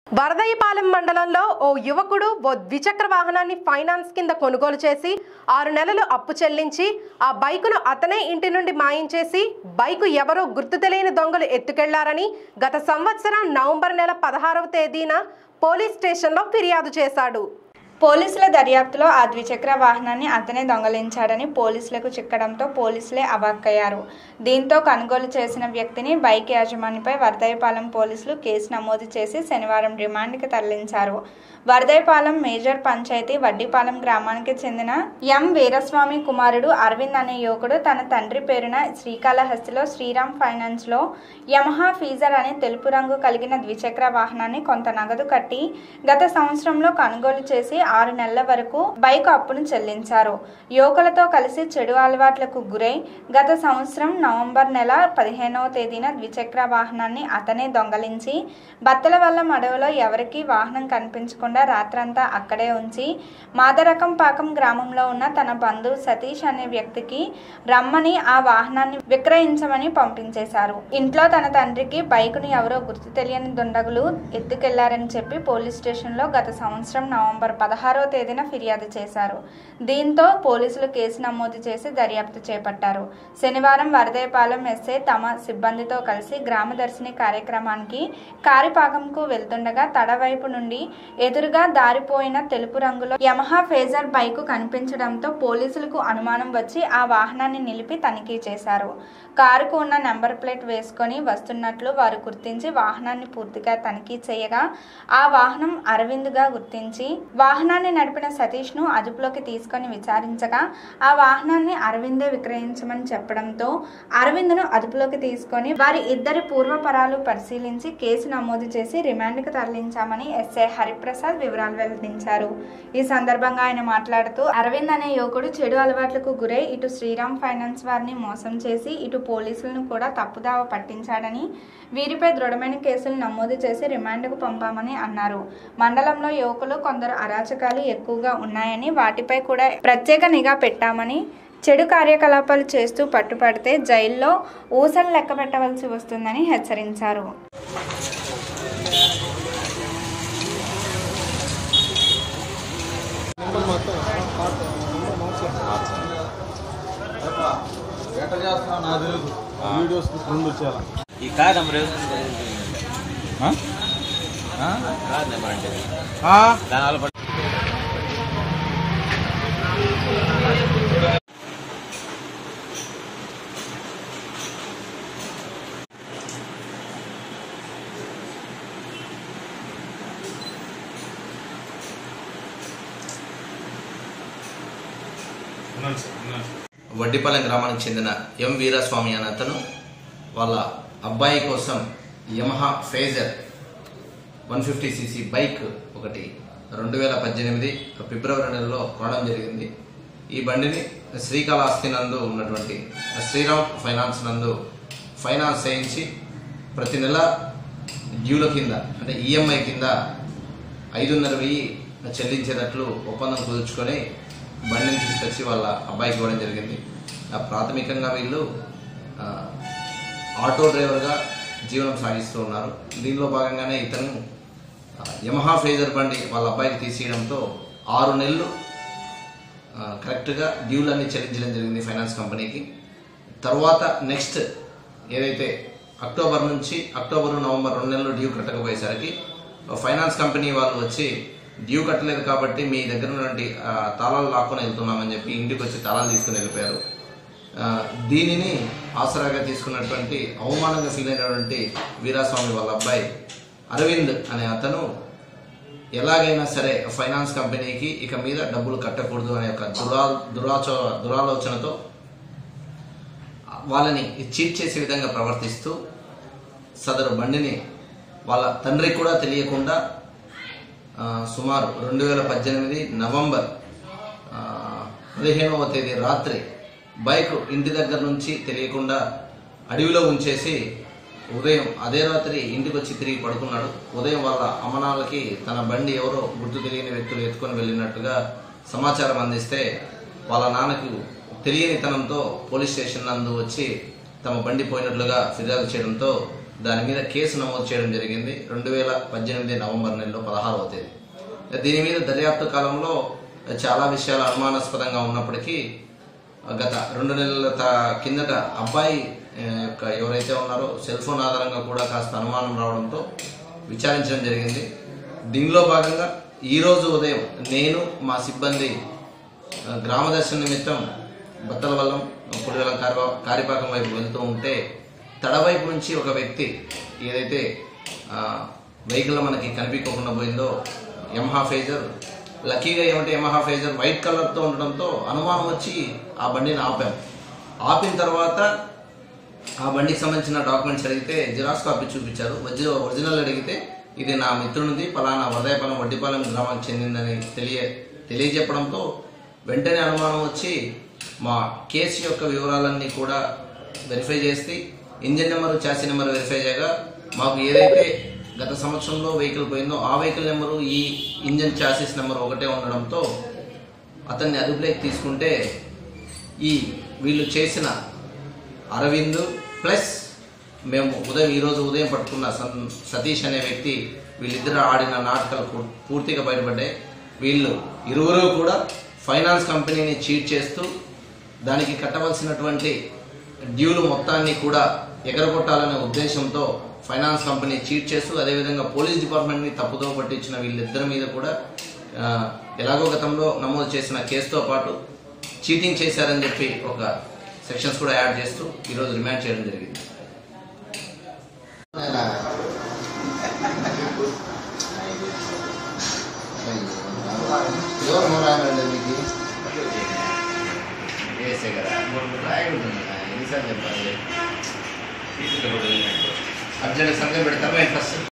వరదయ్యపాలెం మండలంలో ఓ యువకుడు ఓ ద్విచక్ర వాహనాన్ని ఫైనాన్స్ కింద కొనుగోలు చేసి ఆరు నెలలు అప్పు చెల్లించి ఆ బైకును అతనే ఇంటి నుండి మాయించేసి బైకు ఎవరో గుర్తు తెలియని దొంగలు ఎత్తుకెళ్లారని గత సంవత్సరం నవంబర్ నెల పదహారవ తేదీన పోలీస్ స్టేషన్లో ఫిర్యాదు చేశాడు పోలీసుల దర్యాప్తులో ఆ ద్విచక్ర వాహనాన్ని అతనే దొంగలించాడని పోలీసులకు చిక్కడంతో పోలీసులే అవాక్కయ్యారు దీంతో కొనుగోలు చేసిన వ్యక్తిని బైక్ యాజమానిపై వరదయపాలెం పోలీసులు కేసు నమోదు చేసి శనివారం రిమాండ్కి తరలించారు వరదయపాలెం మేజర్ పంచాయతీ వడ్డీపాలెం గ్రామానికి చెందిన ఎం వీరస్వామి కుమారుడు అరవింద్ అనే యువకుడు తన తండ్రి పేరున శ్రీకాళహస్తిలో శ్రీరామ్ ఫైనాన్స్లో యమహా ఫీజర్ అనే తెలుపు రంగు కలిగిన ద్విచక్ర వాహనాన్ని కొంత నగదు కట్టి గత సంవత్సరంలో కొనుగోలు చేసి ఆరు నెలల వరకు బైక్ అప్పును చెల్లించారు యువకులతో కలిసి చెడు అలవాట్లకు గురై గత సంవత్సరం నవంబర్ నెల పదిహేనవ తేదీన ద్విచక్ర వాహనాన్ని అతనే దొంగలించి బత్తల వల్ల అడవిలో ఎవరికీ వాహనం కనిపించకుండా రాత్రంతా అక్కడే ఉంచి మాదరకం పాకం గ్రామంలో ఉన్న తన బంధువు సతీష్ అనే వ్యక్తికి రమ్మని ఆ వాహనాన్ని విక్రయించమని పంపించేశారు ఇంట్లో తన తండ్రికి బైకును ఎవరో గుర్తు తెలియని దుండగులు ఎత్తుకెళ్లారని చెప్పి పోలీస్ స్టేషన్లో గత సంవత్సరం నవంబర్ పదహారవ తేదీన ఫిర్యాదు చేశారు దీంతో పోలీసులు కేసు నమోదు చేసి దర్యాప్తు చేపట్టారు శనివారం వరదయపాలెం ఎస్ఐ తమ సిబ్బందితో కలిసి గ్రామదర్శిని కార్యక్రమానికి కారిపాకంకు వెళ్తుండగా తడవైపు నుండి ఎదురుగా దారిపోయిన తెలుపు రంగులో యమహా ఫేజర్ బైకు కనిపించడంతో పోలీసులకు అనుమానం వచ్చి ఆ వాహనాన్ని నిలిపి తనిఖీ చేశారు కారుకు ఉన్న నెంబర్ ప్లేట్ వేసుకొని వస్తున్నట్లు వారు గుర్తించి వాహనాన్ని పూర్తిగా తనిఖీ చేయగా ఆ వాహనం అరవింద్గా గుర్తించి వాహనాన్ని నడిపిన సతీష్ను అదుపులోకి తీసుకొని విచారించగా ఆ వాహనాన్ని అరవిందే విక్రయించమని చెప్పడంతో అరవింద్ను అదుపులోకి తీసుకొని వారి ఇద్దరి పూర్వపరాలు పరిశీలించి కేసు నమోదు చేసి రిమాండ్కి తరలించామని ఎస్ఐ హరిప్రసాద్ వివరాలు వెల్లడించారు ఈ సందర్భంగా ఆయన మాట్లాడుతూ అరవింద్ అనే యువకుడు చెడు అలవాట్లకు గురై ఇటు శ్రీరామ్ ఫైనాన్స్ వారిని మోసం చేసి ఇటు పోలీసులను కూడా తప్పుదావ పట్టించాడని వీరిపై దృఢమైన కేసులు నమోదు చేసి రిమాండ్కు పంపామని అన్నారు మండలంలో యువకులు కొందరు అరాచకాలు ఎక్కువగా ఉన్నాయని వాటిపై కూడా ప్రత్యేక నిఘా పెట్టామని చెడు కార్యకలాపాలు చేస్తూ పట్టుపడితే జైల్లో ఊసలు లెక్క పెట్టవలసి వస్తుందని హెచ్చరించారు ఎట్లా చేస్తున్నావు నాకు తెలియదు వీడియోస్ ముందు వచ్చేలా ఈ కార్ నెంబర్ ఆ? కార్ నెంబర్ అంటే ఆ? దానివల్ల పట్టు. వడ్డిపాలెం గ్రామానికి చెందిన ఎం వీరస్వామి అనే అతను వాళ్ళ అబ్బాయి కోసం Yamaha Fazer one fifty CC bike ఒకటి రెండు వేల పద్దెనిమిది ఫిబ్రవరి నెలలో కొనడం జరిగింది ఈ బండిని శ్రీకాళహస్తి నందు ఉన్నటువంటి శ్రీరామ్ ఫైనాన్స్ నందు ఫైనాన్స్ చేయించి ప్రతి నెల డ్యూల కింద అంటే ఈఎంఐ కింద ఐదున్నర వెయ్యి చెల్లించేటట్లు ఒప్పందం కుదుర్చుకొని బండిని తీసుకొచ్చి వాళ్ళ అబ్బాయికి ఇవ్వడం జరిగింది ఆ ప్రాథమికంగా వీళ్ళు ఆ, ఆటో డ్రైవర్గా జీవనం సాగిస్తూ ఉన్నారు దీనిలో భాగంగానే ఇతను ఆ, యమహా ఫేజర్ బండి వాళ్ళ అబ్బాయికి తీసేయడంతో ఆరు నెలలు ఆ, కరెక్ట్గా డ్యూలన్నీ చెల్లించడం జరిగింది ఫైనాన్స్ కంపెనీకి తర్వాత నెక్స్ట్ ఏదైతే అక్టోబర్ నుంచి అక్టోబర్ నవంబర్ రెండు నెలలు డ్యూ కట్టకపోయేసరికి ఫైనాన్స్ కంపెనీ వాళ్ళు వచ్చి డ్యూ కట్టలేదు కాబట్టి మీ దగ్గర ఉన్నటువంటి ఆ, తాళాలు లాక్కొని వెళ్తున్నామని చెప్పి ఇంటికి వచ్చి తాళాలు తీసుకుని వెళ్ళిపోయారు ఆ, దీనిని ఆసరాగా తీసుకున్నటువంటి అవమానంగా ఫీల్ అయినటువంటి వీరాస్వామి వాళ్ళ అబ్బాయి అరవింద్ అనే అతను ఎలాగైనా సరే ఫైనాన్స్ కంపెనీకి ఇక మీద డబ్బులు కట్టకూడదు అనే ఒక దురా దురాచో దురాలోచనతో వాళ్ళని చీట్ చేసే విధంగా ప్రవర్తిస్తూ సదరు బండిని వాళ్ళ తండ్రికి కూడా తెలియకుండా ఆ, సుమారు రెండు వేల పద్దెనిమిది నవంబర్ ఆ, పదిహేనవ తేదీ రాత్రి బైక్ ఇంటి దగ్గర నుంచి తెలియకుండా అడవిలో ఉంచేసి ఉదయం అదే రాత్రి ఇంటికి వచ్చి తిరిగి పడుకున్నాడు ఉదయం వాళ్ళ అమ్మనాన్నలకి తన బండి ఎవరో గుర్తు తెలియని వ్యక్తులు ఎత్తుకొని వెళ్ళినట్టుగా సమాచారం అందిస్తే వాళ్ళ నాన్నకు తెలియనితనంతో పోలీస్ స్టేషన్ నందు వచ్చి తమ బండి పోయినట్లుగా ఫిర్యాదు చేయడంతో దాని మీద కేసు నమోదు చేయడం జరిగింది రెండు వేల పద్దెనిమిది నవంబర్ నెలలో పదహారవ తేదీ దీని మీద దర్యాప్తు కాలంలో చాలా విషయాలు అనుమానాస్పదంగా ఉన్నప్పటికీ గత రెండు నెలల త- కిందట అబ్బాయి ఆ, యొక్క ఎవరైతే ఉన్నారో సెల్ ఫోన్ ఆధారంగా కూడా కాస్త అనుమానం రావడంతో విచారించడం జరిగింది దీనిలో భాగంగా ఈరోజు ఉదయం నేను మా సిబ్బంది ఆ, గ్రామ దర్శన నిమిత్తం బత్తల వల్లం పులివెలం కారిపా కారిపాకం వైపు వెళ్తూ ఉంటే తడవైపు నుంచి ఒక వ్యక్తి ఏదైతే ఆ, వెహికల్ మనకి కనిపించకుండా పోయిందో యమహా ఫేజర్ లక్కీగా ఏమంటే యమహా ఫేజర్ వైట్ కలర్తో ఉండడంతో అనుమానం వచ్చి ఆ బండిని ఆపాం ఆపిన తర్వాత ఆ బండికి సంబంధించిన డాక్యుమెంట్స్ అడిగితే జిరాక్స్ కాపీ చూపించారు ఒరిజినల్ ఒరిజినల్ అడిగితే ఇది నా మిత్రునిది పలానా వదయపాలెం వడ్డిపాలెం గ్రామానికి చెందిందని తెలియ తెలియజెప్పడంతో వెంటనే అనుమానం వచ్చి మా కేసు యొక్క వివరాలన్నీ కూడా వెరిఫై చేసి engine number chassis number verify చేయగా మాకు ఏదైతే గత సంవత్సరంలో వెహికల్ పోయిందో ఆ వెహికల్ నెంబరు ఈ ఇంజిన్ చాసీస్ నెంబర్ ఒకటే ఉండడంతో అతన్ని అదుపులోకి తీసుకుంటే ఈ వీళ్ళు చేసిన అరవింద్ ప్లస్ మేము ఉదయం ఈరోజు ఉదయం పట్టుకున్న సన్- సతీష్ అనే వ్యక్తి వీళ్ళిద్దరు ఆడిన నాటకాలు పూ- పూర్తిగా బయటపడ్డాయి వీళ్ళు ఇరువురు కూడా ఫైనాన్స్ కంపెనీని చీట్ చేస్తూ దానికి కట్టవలసినటువంటి డ్యూలు మొత్తాన్ని కూడా ఎగరగొట్టాలనే ఉద్దేశంతో ఫైనాన్స్ కంపెనీ చీట్ చేస్తూ అదేవిధంగా పోలీస్ డిపార్ట్మెంట్ని తప్పుదో పట్టించిన వీళ్ళిద్దరి మీద కూడా ఆ, ఎలాగో గతంలో నమోదు చేసిన కేసుతో పాటు చీటింగ్ చేశారని చెప్పి ఒక సెక్షన్స్ కూడా యాడ్ చేస్తూ ఈరోజు రిమాండ్ చేయడం జరిగింది ఎవరు మొరాయండి మీకు వేసే కదా రాయి ఉంటుంది ఎన్నిసార్లు చెప్పాలి అర్జెంట్ సంతకం పెడతామా ఫస్ట్